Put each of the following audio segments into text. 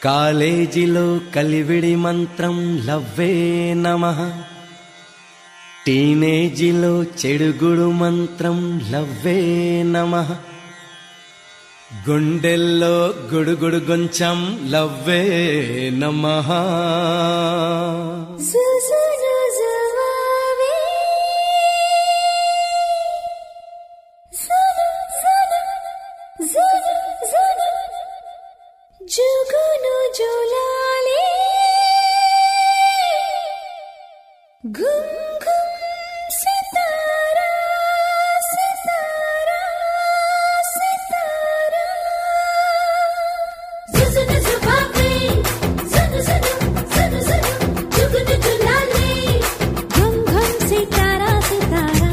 కాలేజీలో కలివిడి మంత్రం లవ్వే నమ టీనేజీలో చెడుగుడు మంత్రం లవ్వే నమ గుండెల్లో గుడుగుడు గొంచం లవ్వే నమ సుసునుజువావే సును సును సును సును జుగును జులాలే గుమ్ గుమ్ సితారా సితారా సితారా సుసును జువావే సును సును సును సును జుగును జులాలే గుమ్ గుమ్ సితారా సితారా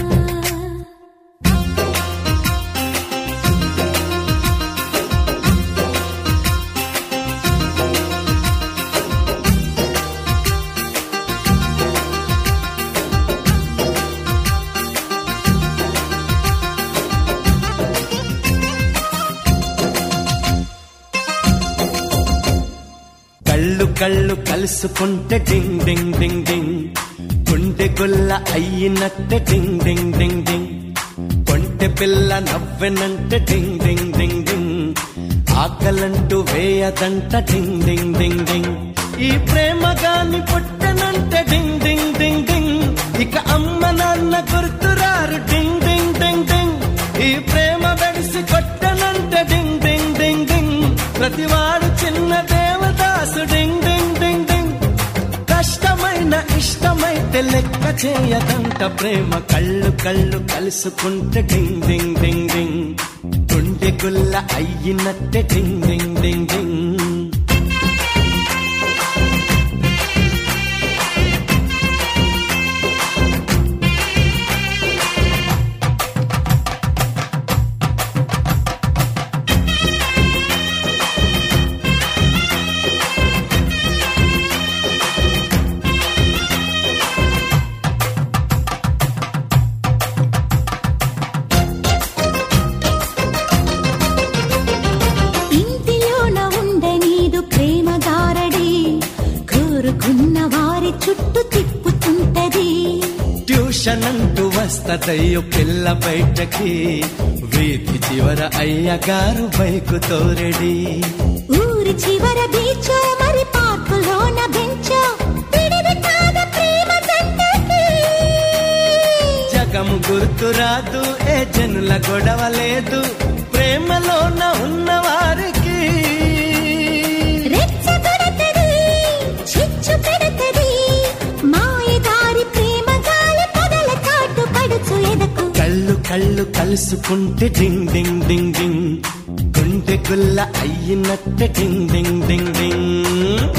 కళ్ళు కళ్ళు కలుసుకుంటే డింగ్ డింగ్ డింగ్ డింగ్ గుండె గుల్ల అయ్యినట్టే డింగ్ డింగ్ డింగ్ డింగ్ కొంటె పిల్ల నవ్వెనంటే డింగ్ డింగ్ డింగ్ డింగ్ ఆకలంటూ వేయదంట డింగ్ డింగ్ డింగ్ డింగ్ ఈ ప్రేమ గాని పుట్టనంటే డింగ్ డింగ్ డింగ్ డింగ్ ఇక అమ్మ నాన్న గుర్తురారు డింగ్ డింగ్ డింగ్ డింగ్ ఈ ప్రేమ వెడిసి కొట్టనంటే డింగ్ డింగ్ డింగ్ డింగ్ ప్రతివాడు చిన్న దేవదాసు డింగ్ డింగ్ డింగ్ డింగ్ కష్టమైన ఇష్టమైతే లెక్క చేయదంట ప్రేమ కళ్ళు కళ్ళు కలుసుకుంటే డింగ్ డింగ్ డింగ్ డింగ్ గుండె గుల్ల అయ్యినట్టే డింగ్ డింగ్ డింగ్ డింగ్ ఇంటిలోన ఉండే నీదు ప్రేమ గారడి కోరుకున్న వారి చుట్టూ తిప్పుతుంటది ట్యూషన్ అంటూ వస్తదయ్యో పిల్ల బయటకి వీధి చివర అయ్యగారు బైకు తోరెడి ఊరి చివర బీచో మరి పార్కులోన బెంచో విడిది కాద ప్రేమ జంటకి జగము గుర్తురాదు ఏ జనుల గొడవ లేదు ప్రేమలోన ఉన్నవారికి రెచ్చగొడతది చిచ్చు పెడతది మాయదారి ప్రేమ గాలి పొదల చాటు పడుచు ఎదకు కళ్ళు కళ్ళు కలుసుకుంటే డింగ్ డింగ్ డింగ్ డింగ్ గుండె గుల్ల అయ్యినట్టే డింగ్ డింగ్ డింగ్ డింగ్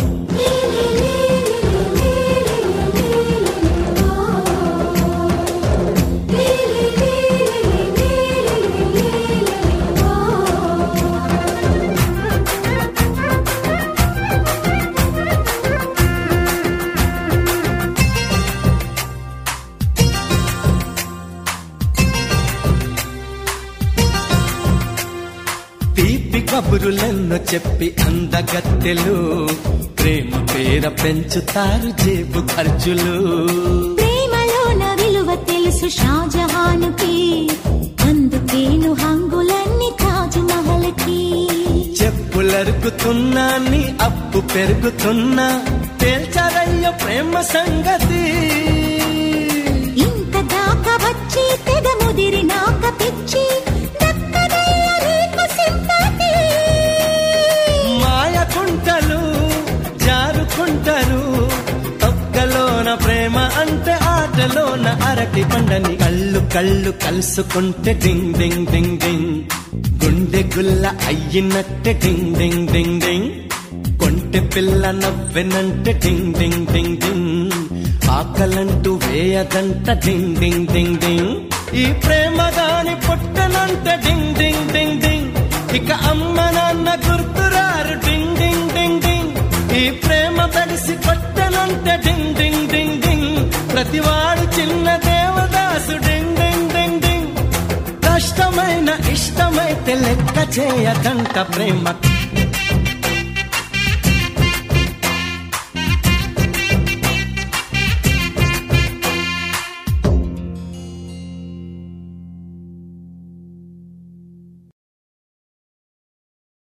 తీపి కబురులెన్నో చెప్పి అందగత్తెలు ప్రేమ పేర పెంచుతారు జేబు ఖర్చులు ప్రేమలోన విలువ తెలుసు షాజహానుకి అందుకేను హంగులన్నీ తాజ్ మహల్కి చెప్పులరుకుతున్నా నీ అప్పు పెరుగుతున్నా తేల్చారయ్య ప్రేమ సంగతి ఇంత దాకా వచ్చి తెగ ముదిరినాక పిచ్చి దక్కదయ్య నీకు సింపతి మాయకుంటలు జారుకుంటారు తొక్కలోన ప్రేమ అంటే ఆటలోన అరటి పండని కళ్ళు కళ్ళు కలుసుకుంటే డింగ్ డింగ్ డింగ్ డింగ్ గుండె గుల్ల అయ్యినట్టే డింగ్ డింగ్ డింగ్ డింగ్ కొంటె పిల్ల నవ్వెనంటే డింగ్ డింగ్ డింగ్ డింగ్ ఆకలంటూ వేయదంట డింగ్ డింగ్ డింగ్ డింగ్ ఈ ప్రేమ గాని పుట్టనంటే డింగ్ డింగ్ డింగ్ డింగ్ ఇక అమ్మ నాన్న గుర్తురారు డింగ్ డింగ్ డింగ్ డింగ్ ఈ ప్రేమ తడిసి కొట్టనంటే డింగ్ డింగ్ డింగ్ డింగ్ ప్రతివాడు చిన్న దేవదాసు డింగ్ డింగ్ డింగ్ డింగ్ కష్టమైన ఇష్టమైతే లెక్క చేయదంట ప్రేమ